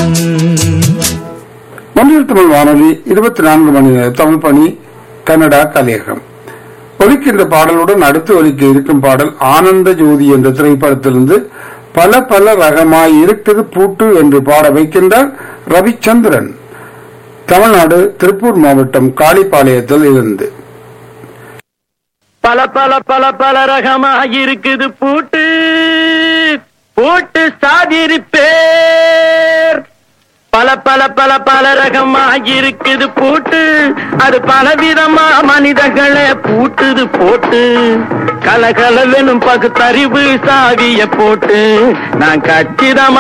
மொழியில் தமிழ் வானொலி இருபத்தி நான்கு மணி நேர தமிழ் பணி கனடா கலையகம் ஒலிக்கின்ற பாடலுடன் அடுத்து ஒலிக்க இருக்கும் பாடல் ஆனந்த ஜோதி என்ற திரைப்படத்திலிருந்து பல பல ரகமாய் இருக்குது பூட்டு என்று பாட வைக்கின்றார் ரவிச்சந்திரன் தமிழ்நாடு திருப்பூர் மாவட்டம் காளிப்பாளையத்தில் இருந்து பல பல பல பல ரகமா இருக்குது பூட்டு பூட்டு சாதிருப்பேர் பல பல பல பல ரகமா இருக்குது பூட்டு அது பலவிதமா மனிதர்களை பூட்டுது போட்டு கலகலவெனும் பகுத்தறிவு சாவிய போட்டு நான் கச்சிதமா